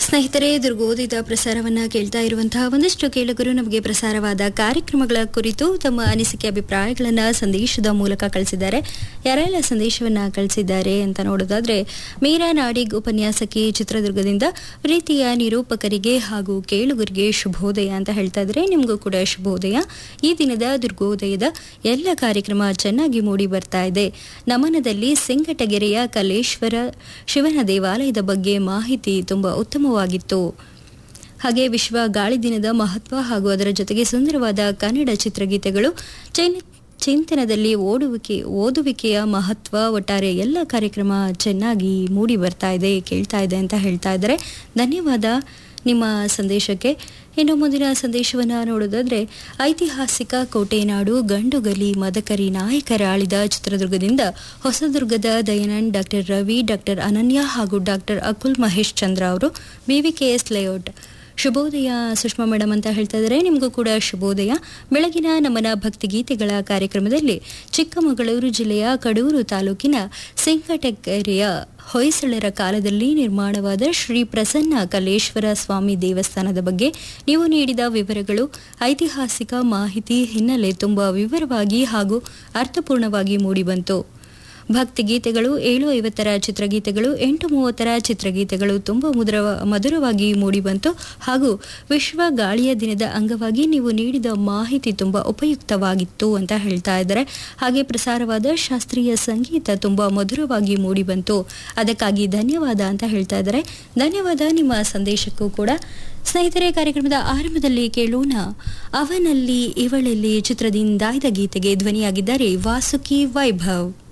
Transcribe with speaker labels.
Speaker 1: ಸ್ನೇಹಿತರೆ ದುರ್ಗೋದಿತ ಪ್ರಸಾರವನ್ನ ಕೇಳ್ತಾ ಇರುವಂತಹ ಒಂದಷ್ಟು ಕೇಳುಗರು ನಮಗೆ ಪ್ರಸಾರವಾದ ಕಾರ್ಯಕ್ರಮಗಳ ಕುರಿತು ತಮ್ಮ ಅನಿಸಿಕೆ ಅಭಿಪ್ರಾಯಗಳನ್ನ ಸಂದೇಶದ ಮೂಲಕ ಕಳಿಸಿದ್ದಾರೆ ಯಾರೆಲ್ಲ ಸಂದೇಶವನ್ನ ಕಳಿಸಿದ್ದಾರೆ ಅಂತ ನೋಡೋದಾದ್ರೆ ಮೀರಾ ನಾಡಿಗ್ ಉಪನ್ಯಾಸಕಿ ಚಿತ್ರದುರ್ಗದಿಂದ ಪ್ರೀತಿಯ ನಿರೂಪಕರಿಗೆ ಹಾಗೂ ಕೇಳುಗರಿಗೆ ಶುಭೋದಯ ಅಂತ ಹೇಳ್ತಾ ಇದ್ರೆ ನಿಮಗೂ ಕೂಡ ಶುಭೋದಯ ಈ ದಿನದ ದುರ್ಗೋದಯದ ಎಲ್ಲ ಕಾರ್ಯಕ್ರಮ ಚೆನ್ನಾಗಿ ಮೂಡಿ ಬರ್ತಾ ಇದೆ ನಮನದಲ್ಲಿ ಸಿಂಗಟಗೆರೆಯ ಕಲೇಶ್ವರ ಶಿವನ ದೇವಾಲಯದ ಬಗ್ಗೆ ಮಾಹಿತಿ ತುಂಬಾ ಉತ್ತಮವಾಗಿತ್ತು ಹಾಗೆ ವಿಶ್ವ ಗಾಳಿ ದಿನದ ಮಹತ್ವ ಹಾಗೂ ಅದರ ಜೊತೆಗೆ ಸುಂದರವಾದ ಕನ್ನಡ ಚಿತ್ರಗೀತೆಗಳು ಚೈನ ಚಿಂತನದಲ್ಲಿ ಓಡುವಿಕೆ ಓದುವಿಕೆಯ ಮಹತ್ವ ಒಟ್ಟಾರೆ ಎಲ್ಲ ಕಾರ್ಯಕ್ರಮ ಚೆನ್ನಾಗಿ ಮೂಡಿ ಬರ್ತಾ ಇದೆ ಕೇಳ್ತಾ ಇದೆ ಅಂತ ಹೇಳ್ತಾ ಇದ್ದಾರೆ ಧನ್ಯವಾದ ನಿಮ್ಮ ಸಂದೇಶಕ್ಕೆ ಇನ್ನು ಮುಂದಿನ ಸಂದೇಶವನ್ನು ನೋಡೋದಾದ್ರೆ ಐತಿಹಾಸಿಕ ಕೋಟೆನಾಡು ಗಂಡುಗಲಿ ಮದಕರಿ ನಾಯಕರ ಆಳಿದ ಚಿತ್ರದುರ್ಗದಿಂದ ಹೊಸದುರ್ಗದ ದಯಾನಂದ್ ಡಾಕ್ಟರ್ ರವಿ ಡಾಕ್ಟರ್ ಅನನ್ಯ ಹಾಗೂ ಡಾಕ್ಟರ್ ಅಕುಲ್ ಮಹೇಶ್ ಚಂದ್ರ ಅವರು ಬಿವಿಕೆಎಸ್ ಲೇಔಟ್ ಶುಭೋದಯ ಸುಷ್ಮಾ ಮೇಡಮ್ ಅಂತ ಹೇಳ್ತಾ ಇದ್ದಾರೆ ನಿಮಗೂ ಕೂಡ ಶುಭೋದಯ ಬೆಳಗಿನ ನಮನ ಭಕ್ತಿಗೀತೆಗಳ ಕಾರ್ಯಕ್ರಮದಲ್ಲಿ ಚಿಕ್ಕಮಗಳೂರು ಜಿಲ್ಲೆಯ ಕಡೂರು ತಾಲೂಕಿನ ಸಿಂಗಟಗೆರೆಯ ಹೊಯ್ಸಳರ ಕಾಲದಲ್ಲಿ ನಿರ್ಮಾಣವಾದ ಶ್ರೀ ಪ್ರಸನ್ನ ಕಲೇಶ್ವರ ಸ್ವಾಮಿ ದೇವಸ್ಥಾನದ ಬಗ್ಗೆ ನೀವು ನೀಡಿದ ವಿವರಗಳು ಐತಿಹಾಸಿಕ ಮಾಹಿತಿ ಹಿನ್ನೆಲೆ ತುಂಬಾ ವಿವರವಾಗಿ ಹಾಗೂ ಅರ್ಥಪೂರ್ಣವಾಗಿ ಮೂಡಿಬಂತು ಭಕ್ತಿಗೀತೆಗಳು ಏಳು ಐವತ್ತರ ಚಿತ್ರಗೀತೆಗಳು ಎಂಟು ಮೂವತ್ತರ ಚಿತ್ರಗೀತೆಗಳು ತುಂಬಾ ಮುದ್ರ ಮಧುರವಾಗಿ ಮೂಡಿಬಂತು ಹಾಗೂ ವಿಶ್ವ ಗಾಳಿಯ ದಿನದ ಅಂಗವಾಗಿ ನೀವು ನೀಡಿದ ಮಾಹಿತಿ ತುಂಬಾ ಉಪಯುಕ್ತವಾಗಿತ್ತು ಅಂತ ಹೇಳ್ತಾ ಇದ್ದಾರೆ ಹಾಗೆ ಪ್ರಸಾರವಾದ ಶಾಸ್ತ್ರೀಯ ಸಂಗೀತ ತುಂಬಾ ಮಧುರವಾಗಿ ಮೂಡಿಬಂತು ಅದಕ್ಕಾಗಿ ಧನ್ಯವಾದ ಅಂತ ಹೇಳ್ತಾ ಇದ್ದಾರೆ ಧನ್ಯವಾದ ನಿಮ್ಮ ಸಂದೇಶಕ್ಕೂ ಕೂಡ ಸ್ನೇಹಿತರೆ ಕಾರ್ಯಕ್ರಮದ ಆರಂಭದಲ್ಲಿ ಕೇಳೋಣ ಅವನಲ್ಲಿ ಇವಳಲ್ಲಿ ಚಿತ್ರದಿಂದಾಯ್ದ ಗೀತೆಗೆ ಧ್ವನಿಯಾಗಿದ್ದಾರೆ ವಾಸುಕಿ ವೈಭವ್